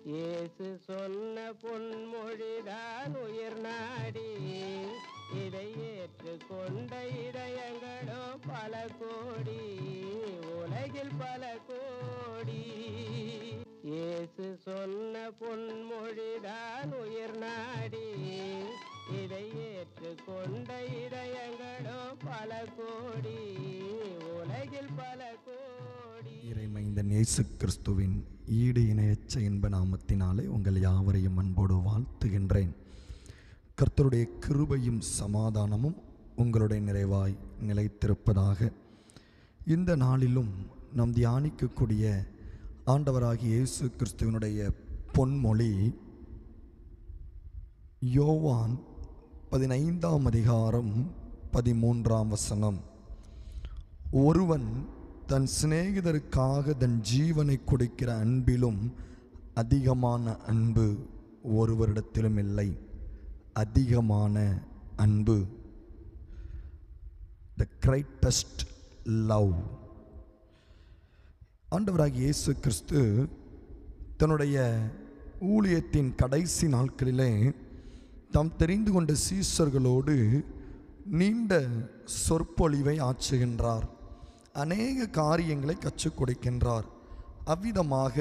இயேசு சொன்ன பொன்மொழிதான் உயிர் நாடி இதை ஏற்றுக்கொண்ட இதயங்களோ பல கோடி உலகில் பல கோடி இயேசு சொன்ன பொன்மொழிதான் உயிர் நாடி இதை ஏற்றுக்கொண்ட இதயங்களோ பல கோடி உலகில் பல கோடி இறைமைந்தன் இயேசு கிறிஸ்துவின் ஈடு இணையச்ச இன்ப நாமத்தினாலே உங்கள் யாவரையும் அன்போடு வாழ்த்துகின்றேன் கர்த்தருடைய கிருபையும் சமாதானமும் உங்களுடைய நிறைவாய் நிலைத்திருப்பதாக இந்த நாளிலும் நாம் தியானிக்கக்கூடிய ஆண்டவராகிய இயேசு கிறிஸ்துவனுடைய பொன்மொழி யோவான் பதினைந்தாம் அதிகாரம் பதிமூன்றாம் வசனம் ஒருவன் தன் சிநேகிதருக்காக தன் ஜீவனை கொடுக்கிற அன்பிலும் அதிகமான அன்பு ஒருவரிடத்திலும் இல்லை அதிகமான அன்பு த கிரைட்டஸ்ட் லவ் ஆண்டவராகிய இயேசு கிறிஸ்து தன்னுடைய ஊழியத்தின் கடைசி நாட்களிலே தாம் தெரிந்து கொண்ட சீசர்களோடு நீண்ட சொற்பொழிவை ஆற்றுகின்றார் அநேக காரியங்களை கற்றுக் கொடுக்கின்றார் அவ்விதமாக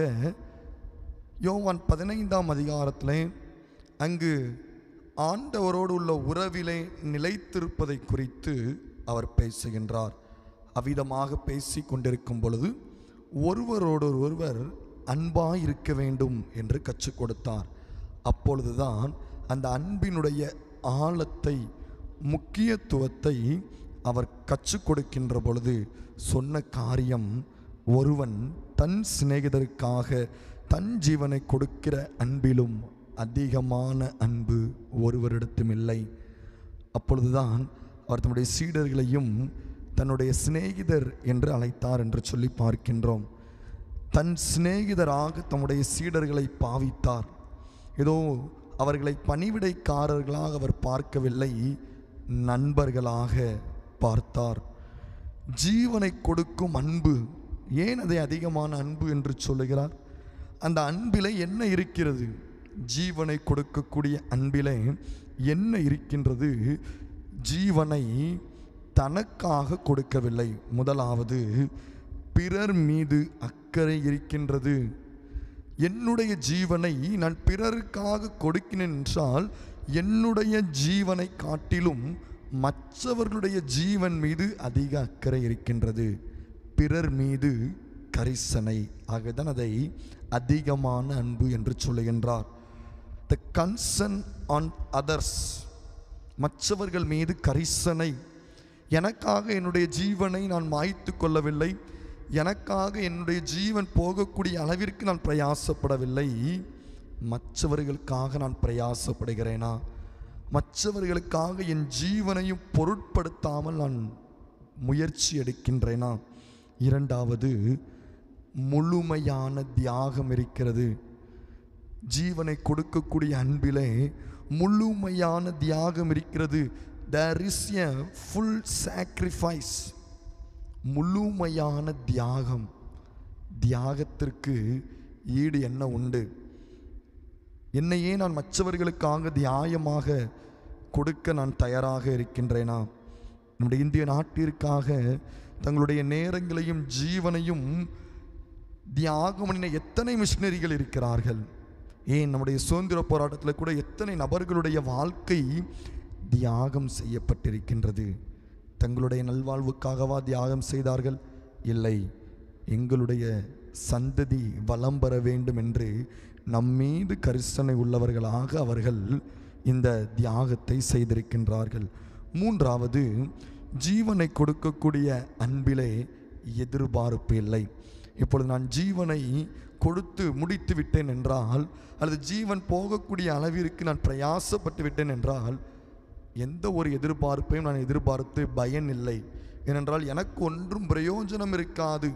யோவான் பதினைந்தாம் அதிகாரத்திலே அங்கு ஆண்டவரோடு உள்ள உறவிலே நிலைத்திருப்பதை குறித்து அவர் பேசுகின்றார் அவ்விதமாக பேசி கொண்டிருக்கும் பொழுது ஒருவரோடு ஒருவர் அன்பாய் இருக்க வேண்டும் என்று கற்றுக் கொடுத்தார் அப்பொழுதுதான் அந்த அன்பினுடைய ஆழத்தை முக்கியத்துவத்தை அவர் கற்றுக் கொடுக்கின்ற பொழுது சொன்ன காரியம் ஒருவன் தன் சிநேகிதருக்காக தன் ஜீவனை கொடுக்கிற அன்பிலும் அதிகமான அன்பு ஒருவரிடத்தும் இல்லை அப்பொழுதுதான் அவர் தன்னுடைய சீடர்களையும் தன்னுடைய சிநேகிதர் என்று அழைத்தார் என்று சொல்லி பார்க்கின்றோம் தன் சிநேகிதராக தம்முடைய சீடர்களை பாவித்தார் ஏதோ அவர்களை பணிவிடைக்காரர்களாக அவர் பார்க்கவில்லை நண்பர்களாக பார்த்தார் ஜீவனை கொடுக்கும் அன்பு ஏன் அதை அதிகமான அன்பு என்று சொல்லுகிறார் அந்த அன்பிலே என்ன இருக்கிறது ஜீவனை கொடுக்கக்கூடிய அன்பிலே என்ன இருக்கின்றது ஜீவனை தனக்காக கொடுக்கவில்லை முதலாவது பிறர் மீது அக்கறை இருக்கின்றது என்னுடைய ஜீவனை நான் பிறருக்காக கொடுக்கிறேன் என்றால் என்னுடைய ஜீவனை காட்டிலும் மற்றவர்களுடைய ஜீவன் மீது அதிக அக்கறை இருக்கின்றது பிறர் மீது கரிசனை ஆகதான் அதை அதிகமான அன்பு என்று சொல்லுகின்றார் த கன்சர்ன் ஆன் அதர்ஸ் மற்றவர்கள் மீது கரிசனை எனக்காக என்னுடைய ஜீவனை நான் மாய்த்து கொள்ளவில்லை எனக்காக என்னுடைய ஜீவன் போகக்கூடிய அளவிற்கு நான் பிரயாசப்படவில்லை மற்றவர்களுக்காக நான் பிரயாசப்படுகிறேனா மற்றவர்களுக்காக என் ஜீவனையும் பொருட்படுத்தாமல் நான் முயற்சி எடுக்கின்றேனா இரண்டாவது முழுமையான தியாகம் இருக்கிறது ஜீவனை கொடுக்கக்கூடிய அன்பிலே முழுமையான தியாகம் இருக்கிறது there is a full sacrifice முழுமையான தியாகம் தியாகத்திற்கு ஈடு என்ன உண்டு என்னையே நான் மற்றவர்களுக்காக தியாயமாக கொடுக்க நான் தயாராக இருக்கின்றேனா நம்முடைய இந்திய நாட்டிற்காக தங்களுடைய நேரங்களையும் ஜீவனையும் தியாகம் பண்ணின எத்தனை மிஷினரிகள் இருக்கிறார்கள் ஏன் நம்முடைய சுதந்திர போராட்டத்தில் கூட எத்தனை நபர்களுடைய வாழ்க்கை தியாகம் செய்யப்பட்டிருக்கின்றது தங்களுடைய நல்வாழ்வுக்காகவா தியாகம் செய்தார்கள் இல்லை எங்களுடைய சந்ததி வளம் பெற வேண்டும் என்று நம்மீது கரிசனை உள்ளவர்களாக அவர்கள் இந்த தியாகத்தை செய்திருக்கின்றார்கள் மூன்றாவது ஜீவனை கொடுக்கக்கூடிய அன்பிலே எதிர்பார்ப்பு இல்லை இப்பொழுது நான் ஜீவனை கொடுத்து முடித்து விட்டேன் என்றால் அல்லது ஜீவன் போகக்கூடிய அளவிற்கு நான் பிரயாசப்பட்டு விட்டேன் என்றால் எந்த ஒரு எதிர்பார்ப்பையும் நான் எதிர்பார்த்து பயன் இல்லை ஏனென்றால் எனக்கு ஒன்றும் பிரயோஜனம் இருக்காது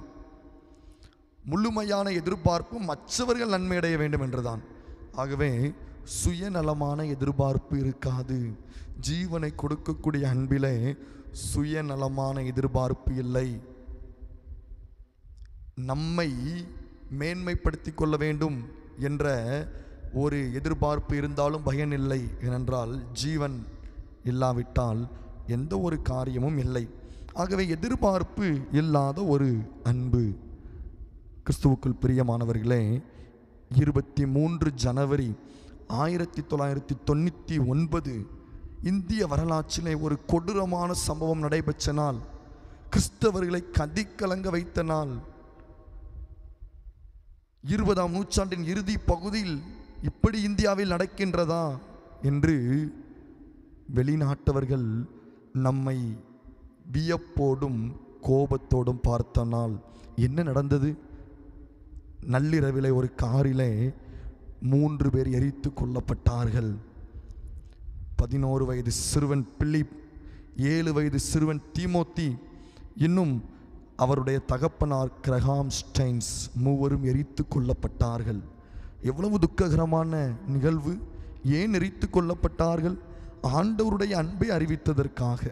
முழுமையான எதிர்பார்ப்பு மற்றவர்கள் நன்மை அடைய வேண்டும் என்றுதான் ஆகவே சுயநலமான எதிர்பார்ப்பு இருக்காது ஜீவனை கொடுக்கக்கூடிய அன்பிலே சுயநலமான எதிர்பார்ப்பு இல்லை நம்மை மேன்மைப்படுத்திக் கொள்ள வேண்டும் என்ற ஒரு எதிர்பார்ப்பு இருந்தாலும் பயனில்லை ஏனென்றால் ஜீவன் இல்லாவிட்டால் எந்த ஒரு காரியமும் இல்லை ஆகவே எதிர்பார்ப்பு இல்லாத ஒரு அன்பு கிறிஸ்துவுக்குள் பிரியமானவர்களே இருபத்தி மூன்று ஜனவரி ஆயிரத்தி தொள்ளாயிரத்தி தொண்ணூற்றி ஒன்பது இந்திய வரலாற்றிலே ஒரு கொடூரமான சம்பவம் நடைபெற்ற நாள் கிறிஸ்தவர்களை கதிக்கலங்க வைத்த நாள் இருபதாம் நூற்றாண்டின் இறுதி பகுதியில் இப்படி இந்தியாவில் நடக்கின்றதா என்று வெளிநாட்டவர்கள் நம்மை வியப்போடும் கோபத்தோடும் பார்த்த நாள் என்ன நடந்தது நள்ளிரவிலே ஒரு காரிலே மூன்று பேர் எரித்து கொல்லப்பட்டார்கள் பதினோரு வயது சிறுவன் பிலிப் ஏழு வயது சிறுவன் தீமோத்தி இன்னும் அவருடைய தகப்பனார் கிரகாம் ஸ்டைன்ஸ் மூவரும் எரித்து கொல்லப்பட்டார்கள் எவ்வளவு துக்ககரமான நிகழ்வு ஏன் எரித்து கொல்லப்பட்டார்கள் ஆண்டவருடைய அன்பை அறிவித்ததற்காக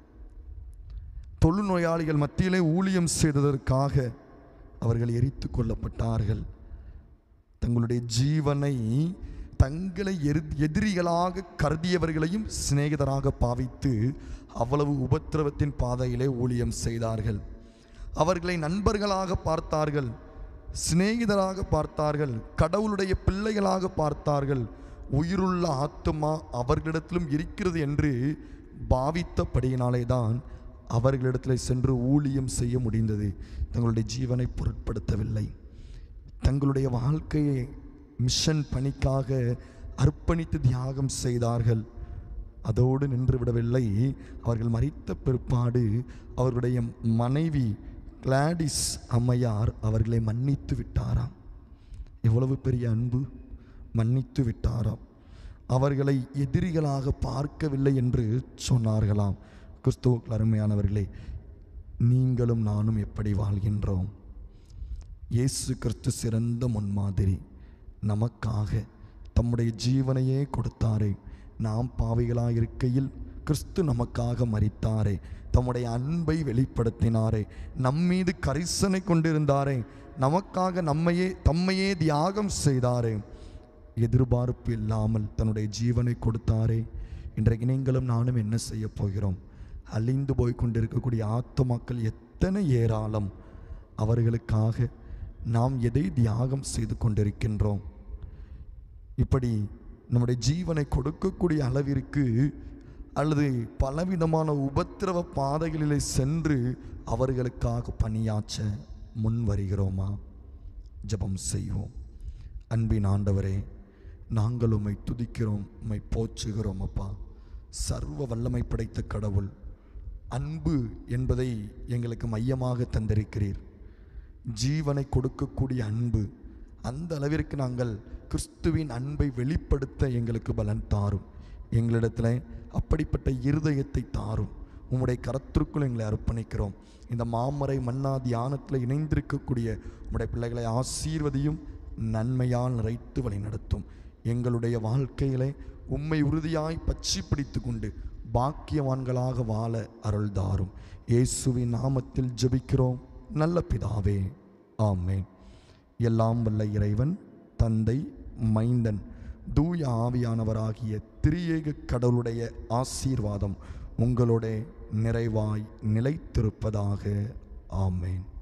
தொழுநோயாளிகள் மத்தியிலே ஊழியம் செய்ததற்காக அவர்கள் எரித்து கொல்லப்பட்டார்கள் தங்களுடைய ஜீவனை தங்களை எரு- எதிரிகளாக கருதியவர்களையும் சிநேகிதராக பாவித்து அவ்வளவு உபத்திரவத்தின் பாதையிலே ஊழியம் செய்தார்கள் அவர்களை நண்பர்களாக பார்த்தார்கள் சிநேகிதராக பார்த்தார்கள் கடவுளுடைய பிள்ளைகளாக பார்த்தார்கள் உயிருள்ள ஆத்துமா அவர்களிடத்திலும் இருக்கிறது என்று பாவித்தபடியினாலே தான் அவர்களிடத்தில் சென்று ஊழியம் செய்ய முடிந்தது தங்களுடைய ஜீவனை பொருட்படுத்தவில்லை தங்களுடைய வாழ்க்கையை மிஷன் பணிக்காக அர்ப்பணித்து தியாகம் செய்தார்கள் அதோடு நின்று விடவில்லை அவர்கள் மறித்த பிற்பாடு அவர்களுடைய மனைவி கிளாடிஸ் அம்மையார் அவர்களை மன்னித்து விட்டாராம் எவ்வளவு பெரிய அன்பு மன்னித்து விட்டாராம் அவர்களை எதிரிகளாக பார்க்கவில்லை என்று சொன்னார்களாம் கிறிஸ்துவுக்கு அருமையானவர்களே நீங்களும் நானும் எப்படி வாழ்கின்றோம் இயேசு கிறிஸ்து சிறந்த முன்மாதிரி நமக்காக தம்முடைய ஜீவனையே கொடுத்தாரே நாம் பாவிகளாக இருக்கையில் கிறிஸ்து நமக்காக மரித்தாரே தம்முடைய அன்பை வெளிப்படுத்தினாரே நம்மீது கரிசனை கொண்டிருந்தாரே நமக்காக நம்மையே தம்மையே தியாகம் செய்தாரே எதிர்பார்ப்பு இல்லாமல் தன்னுடைய ஜீவனை கொடுத்தாரே இன்றைக்கு நீங்களும் நானும் என்ன செய்ய போகிறோம் அழிந்து போய் கொண்டிருக்கக்கூடிய ஆத்துமாக்கள் எத்தனை ஏராளம் அவர்களுக்காக நாம் எதை தியாகம் செய்து கொண்டிருக்கின்றோம் இப்படி நம்முடைய ஜீவனை கொடுக்கக்கூடிய அளவிற்கு அல்லது பலவிதமான உபத்திரவ பாதைகளிலே சென்று அவர்களுக்காக பணியாற்ற முன் வருகிறோமா ஜெபம் செய்வோம் அன்பின் ஆண்டவரே நாங்கள் உம்மை துதிக்கிறோம் உம்மை போற்றுகிறோம் அப்பா சர்வ வல்லமை படைத்த கடவுள் அன்பு என்பதை எங்களுக்கு மையமாக தந்திருக்கிறீர் ஜீவனை கொடுக்கக்கூடிய அன்பு அந்த அளவிற்கு நாங்கள் கிறிஸ்துவின் அன்பை வெளிப்படுத்த எங்களுக்கு பலன் தாரும் எங்களிடத்தில் அப்படிப்பட்ட இருதயத்தை தாரும் உம்முடைய கரத்திற்குள் எங்களை அர்ப்பணிக்கிறோம் இந்த மாமரை மன்னா தியானத்தில் இணைந்திருக்கக்கூடிய உம்முடைய பிள்ளைகளை ஆசீர்வதியும் நன்மையால் நிறைத்து வழி நடத்தும் எங்களுடைய வாழ்க்கையிலே உம்மை உறுதியாய் பற்றி பிடித்து கொண்டு பாக்கியவான்களாக வாழ அருள் தாரும் இயேசுவின் நாமத்தில் ஜெபிக்கிறோம் நல்ல பிதாவே ஆமென் எல்லாம் வல்ல இறைவன் தந்தை மைந்தன் தூய ஆவியானவராகிய திரியேக கடவுளுடைய ஆசீர்வாதம் உங்களோட நிறைவாய் நிலைத்திருப்பதாக ஆமென்